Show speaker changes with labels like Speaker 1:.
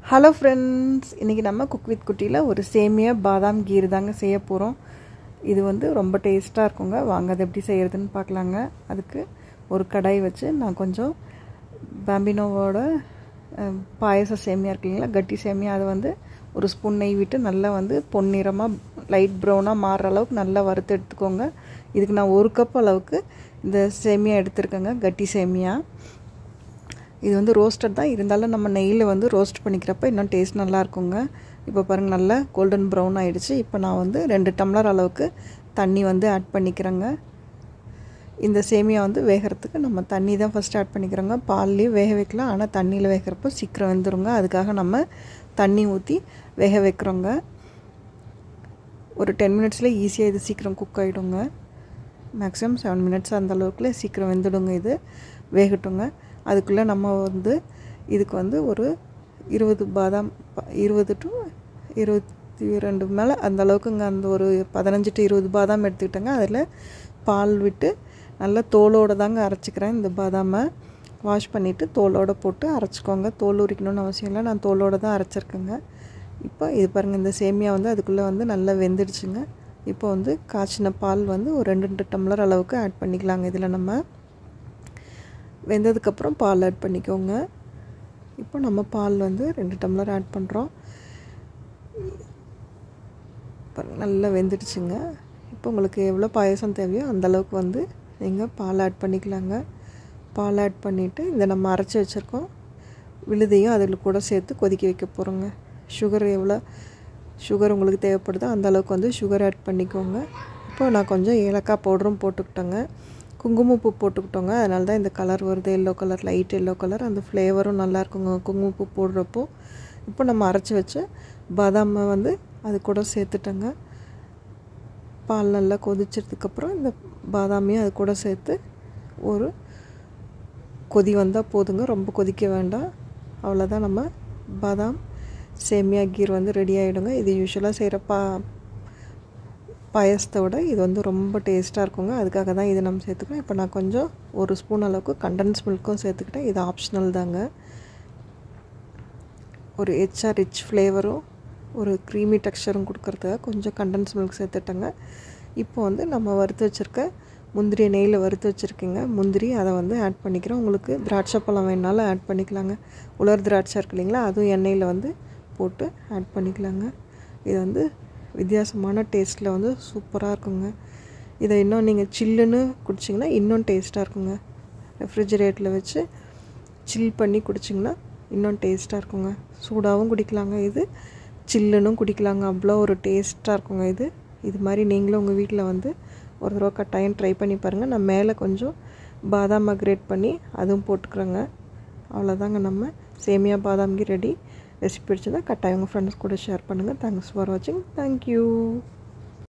Speaker 1: hello friends இன்றைக்கி நம்ம cook with குட்டியில் ஒரு சேமியா பாதாம் கீர் தாங்க செய்ய போகிறோம் இது வந்து ரொம்ப டேஸ்ட்டாக இருக்குங்க வாங்க அது எப்படி செய்கிறதுன்னு பார்க்கலாங்க அதுக்கு ஒரு கடாய் வச்சு நான் கொஞ்சம் பாம்பினோவோட அஹ், பாயச சேமியா இருக்கு இல்லைங்களா கட்டி சேமியா அதை வந்து ஒரு ஸ்பூன் நெய் விட்டு நல்லா வந்து பொன்னிறமாக லைட் ப்ரௌனாக மாறுற அளவுக்கு நல்லா வறுத்து எடுத்துக்கோங்க இதுக்கு நான் ஒரு கப் அளவுக்கு இந்த சேமியா எடுத்திருக்கேங்க கட்டி சேமியா இது வந்து ரோஸ்டட் தான் இருந்தாலும் நம்ம நெய்யில் வந்து ரோஸ்ட் பண்ணிக்கிறப்ப இன்னும் டேஸ்ட் நல்லா இருக்குங்க இப்போ பாருங்கள் நல்லா கோல்டன் ப்ரௌன் ஆகிடுச்சு இப்போ நான் வந்து ரெண்டு டம்ளர் அளவுக்கு தண்ணி வந்து ஆட் பண்ணிக்கிறேங்க இந்த சேமியா வந்து வேகிறதுக்கு நம்ம தண்ணி தான் ஃபஸ்ட் ஆட் பண்ணிக்கிறோங்க பால்லேயும் வேக வைக்கலாம் ஆனால் தண்ணியில் வேகிறப்போ சீக்கிரம் வெந்துருங்க அதுக்காக நம்ம தண்ணி ஊற்றி வேக வைக்கிறோங்க ஒரு டென் மினிட்ஸில் ஈஸியாக இது சீக்கிரம் குக் ஆகிடுங்க மேக்ஸிமம் செவன் மினிட்ஸ் அந்த அளவுக்குள்ள சீக்கிரம் வெந்துடுங்க இது வேகட்டுங்க அதுக்குள்ளே நம்ம வந்து இதுக்கு வந்து ஒரு இருபது பாதாம் ப- இருபது டு இருபத்தி ரெண்டு மேலே அந்த அளவுக்குங்க அந்த ஒரு பதினஞ்சு டு இருபது பாதாம் எடுத்துக்கிட்டேங்க அதில் பால் விட்டு நல்லா தோலோடு தாங்க அரைச்சிக்கிறேன் இந்த பாதாமை வாஷ் பண்ணிவிட்டு தோலோடு போட்டு அரைச்சிக்கோங்க தோல் உரிக்கணும்னு அவசியம் இல்லை நான் தோலோடு தான் அரைச்சிருக்கேங்க இப்போ இது பாருங்கள் இந்த சேமியா வந்து அதுக்குள்ளே வந்து நல்லா வெந்துடுச்சுங்க இப்போ வந்து காய்ச்சின பால் வந்து ஒரு ரெண்டு ரெண்டு டம்ளர் அளவுக்கு ஆட் பண்ணிக்கலாங்க இதில் நம்ம வெந்ததுக்கப்புறம் பால் ஆட் பண்ணிக்கோங்க இப்போ நம்ம பால் வந்து ரெண்டு டம்ளர் ஆட் பண்ணுறோம் பாருங்க, நல்லா வெந்துடுச்சுங்க இப்போ உங்களுக்கு எவ்வளோ பாயசம் தேவையோ அந்த அளவுக்கு வந்து நீங்கள் பால் ஆட் பண்ணிக்கலாங்க பால் ஆட் பண்ணிவிட்டு இந்த நம்ம அரைச்சி வச்சுருக்கோம் விழுதையும் அதில் கூட சேர்த்து கொதிக்க வைக்க போகிறோங்க சுகர் எவ்வளோ சுகர் உங்களுக்கு தேவைப்படுதோ அந்த அளவுக்கு வந்து சுகர் ஆட் பண்ணிக்கோங்க இப்போ நான் கொஞ்சம் ஏலக்காய் பவுடரும் போட்டுக்கிட்டேங்க குங்குமப்பூ போட்டுக்கிட்டோங்க அதனால தான் இந்த கலர் வருது yellow colour light yellow colour அந்த ஃப்ளேவரும் நல்லா இருக்குங்க குங்குமப்பூ போடுறப்போ இப்போ நம்ம அரைச்சி வச்ச பாதாமை வந்து அது கூட சேர்த்துட்டேங்க பால் நல்லா கொதிச்சதுக்கப்புறம் இந்த பாதாமையும் அது கூட சேர்த்து ஒரு கொதி வந்தால் போதுங்க ரொம்ப கொதிக்க வேண்டாம் அவ்வளோதான் நம்ம பாதாம் சேமியா கீர் வந்து ரெடி ஆகிடுங்க இது யூஸ்வலாக செய்கிற பா பாயசத்தை விட இது வந்து ரொம்ப டேஸ்ட்டாக இருக்குங்க அதுக்காக தான் இது நம்ம சேர்த்துக்கிறோம் இப்போ நான் கொஞ்சம் ஒரு ஸ்பூன் அளவுக்கு கண்டன்ஸ் மில்க்கும் சேர்த்துக்கிட்டேன் இது ஆப்ஷனல் தாங்க ஒரு எச்சா ரிச் ஃப்ளேவரும் ஒரு க்ரீமி டெக்ஸ்சரும் கொடுக்கறதுக்காக கொஞ்சம் கண்டன்ஸ் மில்க் சேர்த்துட்டேங்க இப்போ வந்து நம்ம வறுத்து வச்சுருக்க முந்திரியை நெய்யில் வறுத்து வச்சுருக்கேங்க முந்திரி அதை வந்து ஆட் பண்ணிக்கிறோம் உங்களுக்கு திராட்சை பழம் வேணாலும் ஆட் பண்ணிக்கலாங்க உலர் திராட்சை இருக்கு இல்லைங்களா அதுவும் எண்ணெயில் வந்து போட்டு ஆட் பண்ணிக்கலாங்க இது வந்து வித்தியாசமான டேஸ்ட்டில் வந்து சூப்பராக இருக்குங்க இதை இன்னும் நீங்கள் சில்லுன்னு குடிச்சிங்கன்னா இன்னும் டேஸ்ட்டாக இருக்குங்க ரெஃப்ரிஜரேட்டரில் வச்சு சில் பண்ணி குடிச்சிங்கன்னா இன்னும் டேஸ்ட்டாக இருக்குங்க சூடாகவும் குடிக்கலாங்க இது சில்லுன்னும் குடிக்கலாங்க அவ்வளோ ஒரு டேஸ்ட்டாக இருக்குங்க இது இது மாதிரி நீங்களும் உங்கள் வீட்டில் வந்து ஒரு தடவை கட்டாயம் ட்ரை பண்ணி பாருங்கள் நான் மேலே கொஞ்சம் பாதாம் கிரேட் பண்ணி அதுவும் போட்டுக்கிறேங்க அவ்வளோதாங்க நம்ம சேமியா பாதாம்கி ரெடி ரெசிபி பிடிச்சதா கட்டாயம் உங்கள் ஃப்ரெண்ட்ஸ் கூட ஷேர் பண்ணுங்கள் தேங்க்ஸ் ஃபார் வாட்சிங் தேங்க்யூ